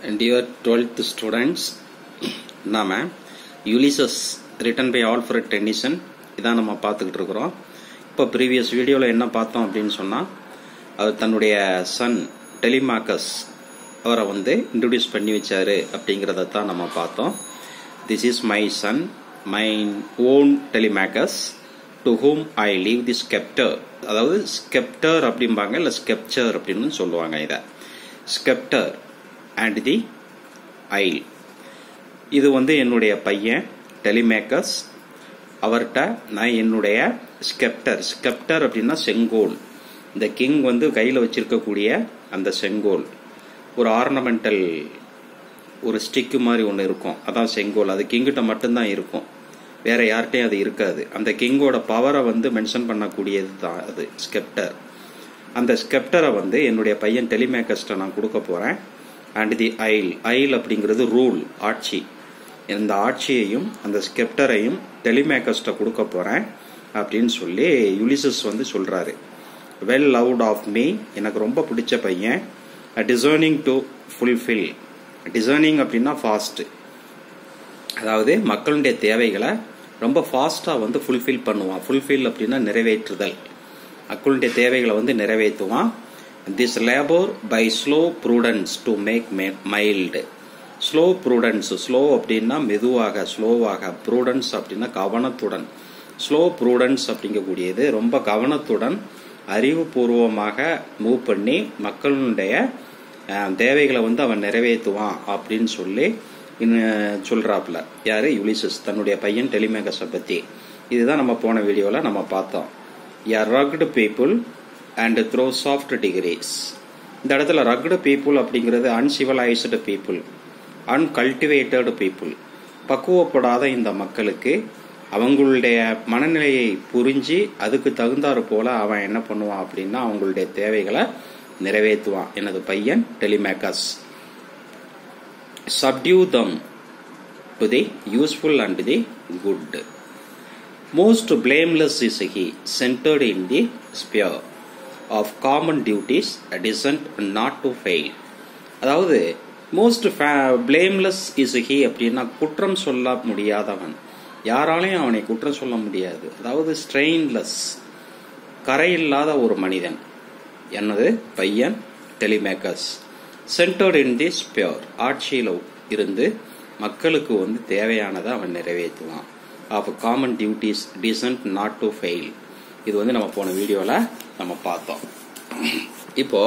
Dear 12th students, நாம Ulysses written by Alfred Tennyson இதான் நம்ம பார்த்துக்கிட்டு இருக்கிறோம் இப்போ ப்ரீவியஸ் வீடியோவில் என்ன பார்த்தோம் அப்படின்னு சொன்னால் அவர் தன்னுடைய சன் டெலிமாக்கஸ் அவரை வந்து இன்ட்ரடியூஸ் பண்ணி வச்சாரு அப்படிங்கிறத தான் நம்ம பார்த்தோம் this is my son my own Telemachus to whom I leave the sceptre அதாவது ஸ்கெப்டர் அப்படிம்பாங்க இல்லை ஸ்கெப்சர் அப்படின்னு சொல்லுவாங்க இதை ஸ்கெப்டர் அண்ட் தி ஐல் இது வந்து என்னுடைய பையன் டெலிமேக்கஸ் அவர்கிட்ட நான் என்னுடைய ஸ்கெப்டர் ஸ்கெப்டர் அப்படின்னா செங்கோல் இந்த கிங் வந்து கையில் வச்சிருக்கக்கூடிய அந்த செங்கோல் ஒரு ஆர்னமெண்டல் ஒரு ஸ்டிக்கு மாதிரி ஒன்று இருக்கும் அதான் செங்கோல் அது கிங்கிட்ட மட்டும்தான் இருக்கும் வேற யார்கிட்டையும் அது இருக்காது அந்த கிங்கோட பவரை வந்து மென்ஷன் பண்ணக்கூடியது தான் அது ஸ்கெப்டர் அந்த ஸ்கெப்டரை வந்து என்னுடைய பையன் டெலிமேக்கஸ்ட்டை நான் கொடுக்க போகிறேன் அண்ட் தி ஐல் ஐல் அப்படிங்கிறது ரூல் ஆட்சி இந்த ஆட்சியையும் அந்த ஸ்கெப்டரையும் டெலிமேக்கஸ்ட்டை கொடுக்க போகிறேன் அப்படின்னு சொல்லி யுலிசஸ் வந்து சொல்கிறாரு வெல் லவுட் ஆஃப் மீ எனக்கு ரொம்ப பிடிச்ச பையன் டிசர்னிங் டு ஃபுல்ஃபில் டிசர்னிங் அப்படின்னா ஃபாஸ்ட்டு அதாவது மக்களுடைய தேவைகளை ரொம்ப ஃபாஸ்ட்டாக வந்து ஃபுல்ஃபில் பண்ணுவான் ஃபுல்ஃபில் அப்படின்னா நிறைவேற்றுதல் மக்களுடைய தேவைகளை வந்து நிறைவேற்றுவான் this labour by slow prudence to make mild slow prudence slow அப்படின்னா மெதுவாக ஸ்லோவாக ப்ரூடன்ஸ் அப்படின்னா கவனத்துடன் ஸ்லோ ப்ரூடன்ஸ் அப்படிங்கக்கூடியது ரொம்ப கவனத்துடன் அறிவுபூர்வமாக மூவ் பண்ணி மக்களுடைய தேவைகளை வந்து அவன் நிறைவேற்றுவான் அப்படின்னு சொல்லி சொல்றாப்ல யாரு யுலிசஸ் தன்னுடைய பையன் டெலிமேகஸை பத்தி இதுதான் நம்ம போன வீடியோவில் நம்ம பார்த்தோம் a rugged people and through soft degrees இந்த இடத்துல ரக்டு பீப்புள் அப்படிங்கிறது அன்சிவலைஸ்டு பீப்புள் அன்கல்டிவேட்டடு பீப்புள் பக்குவப்படாத இந்த மக்களுக்கு அவங்களுடைய மனநிலையை புரிஞ்சு அதுக்கு தகுந்தாறு போல அவன் என்ன பண்ணுவான் அப்படின்னா அவங்களுடைய தேவைகளை நிறைவேற்றுவான் எனது பையன் Telemachus subdue them to the useful and the good. Most blameless is he, centered in the sphere of common duties, decent not to fail. அதாவது மோஸ்ட் பிளேம்லெஸ் இஸ் ஹி அப்படின்னா குற்றம் சொல்ல முடியாதவன் யாராலையும் அவனை குற்றம் சொல்ல முடியாது அதாவது ஸ்ட்ரெயின்லெஸ் கரையில்லாத ஒரு மனிதன் என்னது பையன் டெலிமேக்கர்ஸ் சென்டர்ட் இன் தி ஸ்பியோர் ஆட்சியில் இருந்து மக்களுக்கு வந்து தேவையானதை அவன் நிறைவேற்றுவான் of common duties decent not to fail இது வந்து நம்ம போன வீடியோவில் நம்ம பார்த்தோம் இப்போ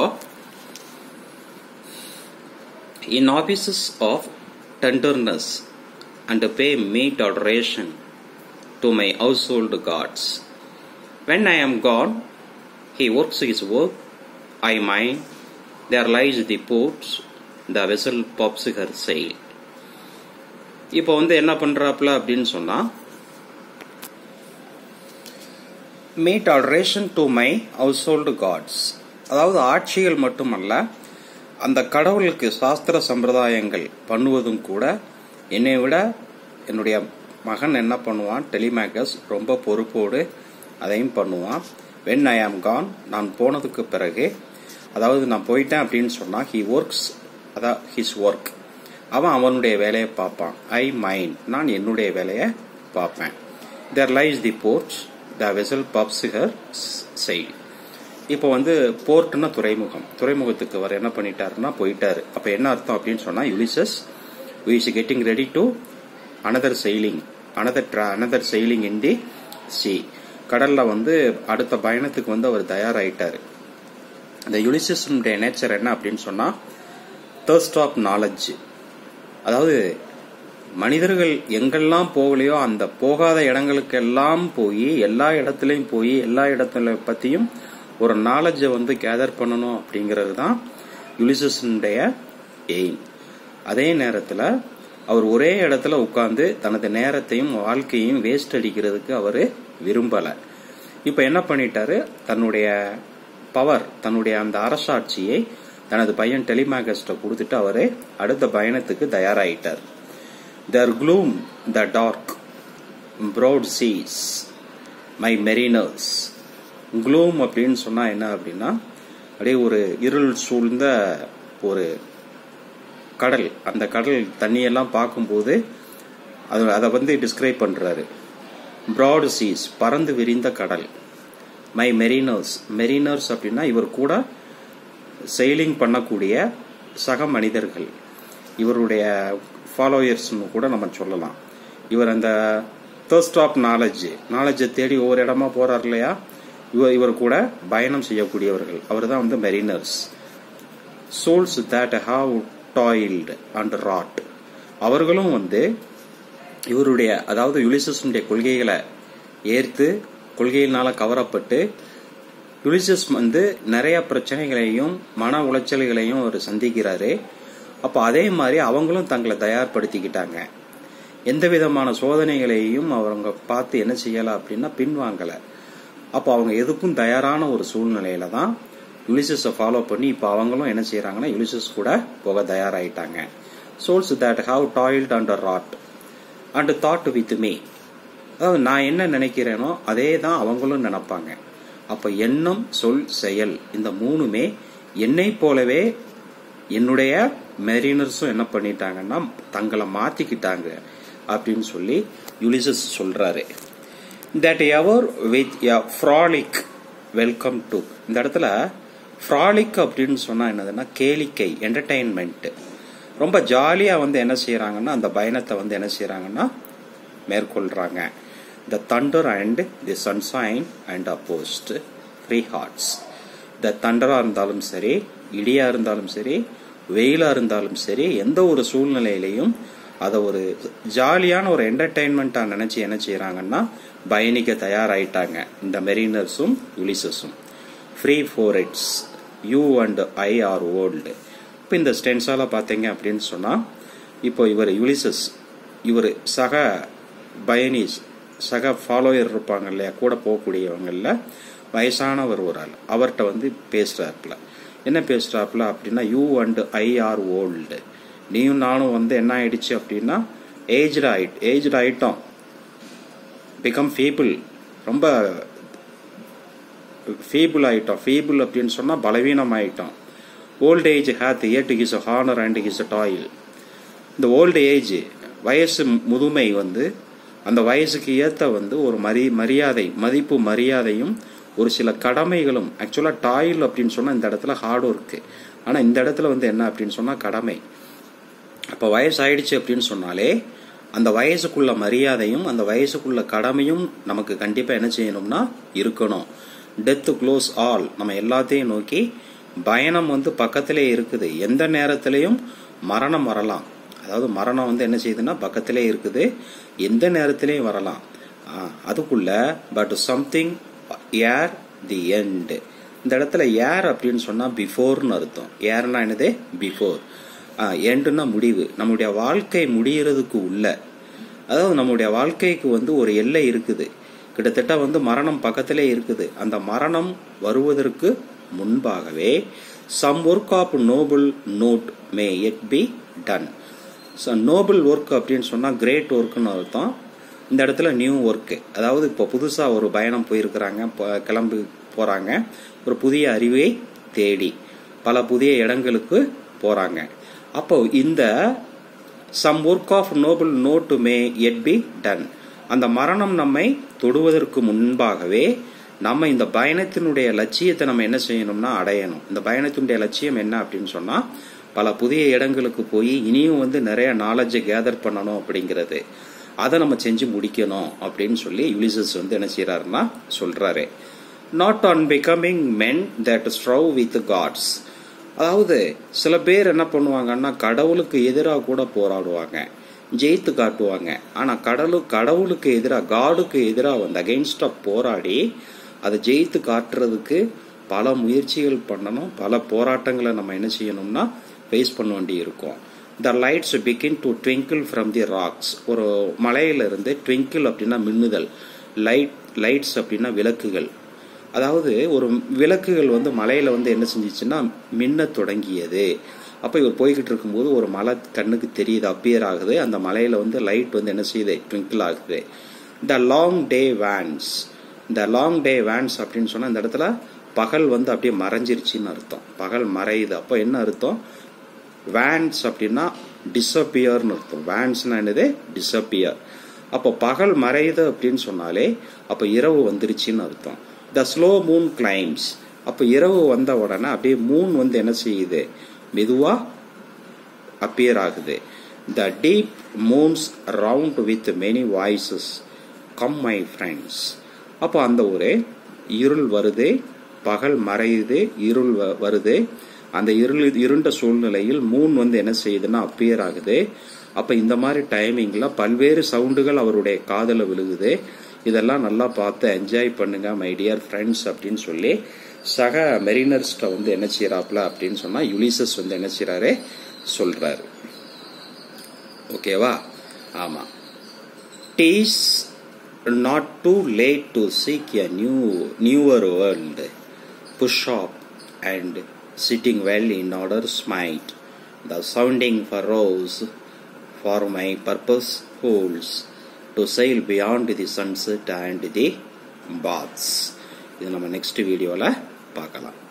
in offices of tenderness and pay meet adoration to my household gods when I am gone he works his work I mine there lies the port the vessel puffs her sail இப்போ வந்து என்ன பண்றாப்ல அப்படின்னு சொன்னா meet adoration to my household gods அதாவது ஆட்சிகள் மட்டுமல்ல அந்த கடவுளுக்கு சாஸ்திர சம்பிரதாயங்கள் பண்ணுவதும் கூட என்னை விட என்னுடைய மகன் என்ன பண்ணுவான் டெலிமேக்கஸ் ரொம்ப பொறுப்போடு அதையும் பண்ணுவான் வென் ஐ ஆம் கான் நான் போனதுக்கு பிறகு அதாவது நான் போயிட்டேன் அப்படின்னு சொன்னா ஹி ஒர்க்ஸ் அதான் ஹிஸ் ஒர்க் அவன் அவனுடைய வேலையை பார்ப்பான் ஐ மைண்ட் நான் என்னுடைய வேலையை பார்ப்பேன் there lies the port the vessel puffs her sail இப்போ வந்து போர்ட்னா துறைமுகம் துறைமுகத்துக்கு அவர் என்ன பண்ணிட்டாருன்னா போயிட்டாரு அப்ப என்ன அர்த்தம் அப்படின்னு சொன்னா Ulysses is getting ready to another sailing another another sailing in the sea கடல்ல வந்து அடுத்த பயணத்துக்கு வந்து அவர் தயாராயிட்டாரு இந்த யுலிசஸுடைய நேச்சர் என்ன அப்படின்னு சொன்னா தேர்ஸ்ட் ஆஃப் நாலேஜ் அதாவது மனிதர்கள் எங்கெல்லாம் போகலையோ அந்த போகாத இடங்களுக்கெல்லாம் போய் எல்லா இடத்துலையும் போய் எல்லா இடத்துல பத்தியும் ஒரு நாலேஜை வந்து கேதர் பண்ணணும் அப்படிங்கிறது தான் யுலிசஸுடைய எய்ம் அதே நேரத்தில் அவர் ஒரே இடத்துல உட்கார்ந்து தனது நேரத்தையும் வாழ்க்கையும் வேஸ்ட் அடிக்கிறதுக்கு அவர் விரும்பலை இப்போ என்ன பண்ணிட்டாரு தன்னுடைய பவர் தன்னுடைய அந்த அரசாட்சியை தனது பையன் டெலிமேகஸ்ட கொடுத்துட்டு அவரு அடுத்த பயணத்துக்கு தயாராயிட்டார் there gloom the dark broad seas my mariners gloom அப்படின்னு சொன்னா என்ன அப்படின்னா அப்படியே ஒரு இருள் சூழ்ந்த ஒரு கடல் அந்த கடல் தண்ணியெல்லாம் பார்க்கும்போது அது அதை வந்து டிஸ்கிரைப் பண்றாரு பிராட் சீஸ் பறந்து விரிந்த கடல் மை மெரினர்ஸ் மெரினர்ஸ் அப்படின்னா இவர் கூட செயிலிங் பண்ணக்கூடிய சக மனிதர்கள் இவருடைய ஃபாலோயர்ஸ்னு கூட நம்ம சொல்லலாம் இவர் அந்த தேர்ஸ்ட் ஆஃப் நாலேஜ் நாலேஜை தேடி ஒவ்வொரு இடமா போறார் இல்லையா இவர் இவர் கூட பயணம் செய்யக்கூடியவர்கள் அவர் தான் வந்து mariners souls that have toiled and wrought அவர்களும் வந்து இவருடைய அதாவது யுலிசஸுடைய கொள்கைகளை ஏற்று கொள்கையினால கவரப்பட்டு யுலிசஸ் வந்து நிறைய பிரச்சனைகளையும் மன உளைச்சல்களையும் அவர் சந்திக்கிறாரு அப்போ அதே மாதிரி அவங்களும் தங்களை தயார்படுத்திக்கிட்டாங்க எந்த விதமான சோதனைகளையும் அவங்க பார்த்து என்ன செய்யலாம் அப்படின்னா பின்வாங்கலை அப்போ அவங்க எதுக்கும் தயாரான ஒரு சூழ்நிலையில தான் யுலிசஸை ஃபாலோ பண்ணி இப்போ அவங்களும் என்ன செய்யறாங்கன்னா யுலிசஸ் கூட போக தயாராயிட்டாங்க souls that have toiled and wrought and thought with me அதாவது நான் என்ன நினைக்கிறேனோ அதே தான் அவங்களும் நினைப்பாங்க அப்ப எண்ணம் சொல் செயல் இந்த மூணுமே என்னை போலவே என்னுடைய மெரினர்ஸும் என்ன பண்ணிட்டாங்கன்னா தங்களை மாத்திக்கிட்டாங்க அப்படின்னு சொல்லி யுலிசஸ் சொல்றாரு that ever with frolic welcome to இந்த இடத்துல ஃப்ராலிக் அப்படின்னு சொன்னா என்னதுன்னா கேளிக்கை என்டர்டைன்மெண்ட் ரொம்ப ஜாலியா வந்து என்ன செய்யறாங்கன்னா அந்த பயணத்தை வந்து என்ன செய்யறாங்கன்னா மேற்கொள்றாங்க the thunder and the sunshine and opposed free hearts the தண்டரா இருந்தாலும் சரி இடியா இருந்தாலும் சரி வெயிலா இருந்தாலும் சரி எந்த ஒரு சூழ்நிலையிலையும் அதை ஒரு ஜாலியான ஒரு என்டர்டைன்மெண்ட்டா நினைச்சு என்ன செய்யறாங்கன்னா பயணிக்க தயாராயிட்டாங்க இந்த மெரினர்ஸும் யுலிசஸும் free foreheads you and I are old இப்போ இந்த ஸ்டென்ஸால பார்த்தீங்க அப்படின்னு சொன்னா இப்போ இவர் யுலிசஸ் இவர் சக பயணிஸ் சக ஃபாலோயர் இருப்பாங்க இல்லையா கூட போகக்கூடியவங்கள வயசானவர் ஒரு ஆள் அவர்கிட்ட வந்து பேசுறாப்புல என்ன பேசுறாப்புல அப்படின்னா you and I are old நீயும் நானும் வந்து என்ன ஆயிடுச்சு அப்படின்னா ஏஜ்டு ஆயிட் ஏஜ்டு ஆயிட்டோம் பிகம் ஃபீபிள் ரொம்ப ஃபீபிள் ஆயிட்டோம் ஃபீபிள் அப்படின்னு சொன்னா பலவீனம் ஆயிட்டோம் old age hath yet his honour and his toil இந்த ஓல்டு ஏஜ் வயசு முதுமை வந்து அந்த வயசுக்கு ஏற்ற வந்து ஒரு மரி மரியாதை மதிப்பு மரியாதையும் ஒரு சில கடமைகளும் ஆக்சுவலாக டாயில் அப்படின்னு சொன்னால் இந்த இடத்துல ஹார்ட் ஒர்க்கு ஆனால் இந்த இடத்துல வந்து என்ன அப்படின்னு சொன்னால் கடமை அப்போ வயசு ஆயிடுச்சு அப்படின்னு சொன்னாலே அந்த வயசுக்குள்ள மரியாதையும் அந்த வயசுக்குள்ள கடமையும் நமக்கு கண்டிப்பாக என்ன செய்யணும்னா இருக்கணும் டெத் க்ளோஸ் ஆல் நம்ம எல்லாத்தையும் நோக்கி பயணம் வந்து பக்கத்திலே இருக்குது எந்த நேரத்திலையும் மரணம் வரலாம் அதாவது மரணம் வந்து என்ன செய்யுதுன்னா பக்கத்திலே இருக்குது எந்த நேரத்திலையும் வரலாம் அதுக்குள்ள but something ere the end இந்த இடத்துல ஏர் அப்படின்னு சொன்னா பிஃபோர்னு அர்த்தம் ஏர்னா என்னது பிஃபோர் எண்டுனா முடிவு நம்முடைய வாழ்க்கை முடியறதுக்கு உள்ள அதாவது நம்முடைய வாழ்க்கைக்கு வந்து ஒரு எல்லை இருக்குது கிட்டத்தட்ட வந்து மரணம் பக்கத்திலே இருக்குது அந்த மரணம் வருவதற்கு முன்பாகவே some work of noble note may yet be done so noble work அப்படின்னு சொன்னால் கிரேட் ஒர்க்குன்னு அர்த்தம் இந்த இடத்துல நியூ ஒர்க்கு அதாவது இப்போ புதுசாக ஒரு பயணம் போயிருக்கிறாங்க கிளம்பி போகிறாங்க ஒரு புதிய அறிவை தேடி பல புதிய இடங்களுக்கு போகிறாங்க அப்போ இந்த some work of noble note may yet be done அந்த மரணம் நம்மை தொடுவதற்கு முன்பாகவே நம்ம இந்த பயணத்தினுடைய லட்சியத்தை நம்ம என்ன செய்யணும்னா அடையணும் இந்த பயணத்தினுடைய லட்சியம் என்ன அப்படின்னு சொன்னா பல புதிய இடங்களுக்கு போய் இனியும் வந்து நிறைய நாலேஜை கேதர் பண்ணணும் அப்படிங்கிறது அதை நம்ம செஞ்சு முடிக்கணும் அப்படின்னு சொல்லி யுலிசஸ் வந்து என்ன செய்யறாருன்னா சொல்றாரு not unbecoming men that strove with gods அதாவது சில பேர் என்ன பண்ணுவாங்கன்னா கடவுளுக்கு எதிராக கூட போராடுவாங்க ஜெயித்து காட்டுவாங்க ஆனா கடலு கடவுளுக்கு எதிராக காடுக்கு எதிராக வந்து அகெயின்ஸ்டா போராடி அதை ஜெயித்து காட்டுறதுக்கு பல முயற்சிகள் பண்ணணும் பல போராட்டங்களை நம்ம என்ன செய்யணும்னா ஃபேஸ் பண்ண வேண்டி இருக்கும் the lights begin to twinkle from the rocks ஒரு மலையிலிருந்து ட்விங்கிள் அப்படின்னா மின்னுதல் லைட் லைட்ஸ் அப்படின்னா விளக்குகள் அதாவது ஒரு விளக்குகள் வந்து மலையில வந்து என்ன செஞ்சிச்சுன்னா மின்ன தொடங்கியது அப்போ இவர் போய்கிட்டு இருக்கும்போது ஒரு மலை கண்ணுக்கு தெரியுது அப்பியர் ஆகுது அந்த மலையில வந்து லைட் வந்து என்ன செய்யுது ட்விங்கிள் ஆகுது த லாங் டே வேன்ஸ் இந்த லாங் டே வேன்ஸ் அப்படின்னு சொன்னா இந்த இடத்துல பகல் வந்து அப்படியே மறைஞ்சிருச்சுன்னு அர்த்தம் பகல் மறையுது அப்போ என்ன அர்த்தம் வேன்ஸ் அப்படின்னா டிசப்பியர்னு அர்த்தம் வேன்ஸ்னா என்னது டிசப்பியர் அப்போ பகல் மறையுது அப்படின்னு சொன்னாலே அப்போ இரவு வந்துருச்சுன்னு அர்த்தம் த ஸ்லோ மூன் கிளைம்ஸ் அப்போ இரவு வந்த உடனே அப்படியே மூன் வந்து என்ன செய்யுது மெதுவா அப்பியர் ஆகுது the deep moans round with many voices come my friends அப்போ அந்த ஒரு இருள் வருது பகல் மறையுது இருள் வருது அந்த இருள் இருண்ட சூழ்நிலையில் மூன் வந்து என்ன செய்யுதுன்னா அப்பியர் ஆகுது அப்போ இந்த மாதிரி டைமிங்கில் பல்வேறு சவுண்டுகள் அவருடைய காதில் விழுகுது இதெல்லாம் நல்லா பார்த்து என்ஜாய் பண்ணுங்க மை டியர் ஃப்ரெண்ட்ஸ் அப்படின்னு சொல்லி சக மெரினர்ஸ்ட வந்து என்ன செய்யறாப்ல அப்படின்னு சொன்னா யுலிசஸ் வந்து என்ன செய்யறாரு சொல்றாரு ஓகேவா ஆமா tease not too late to seek a new newer world push off and sitting well in order Smite the sounding ஃபரோஸ் for my purpose holes to sail beyond the sunset and the paths இது நம்ம next வீடியோவில் பார்க்கலாம்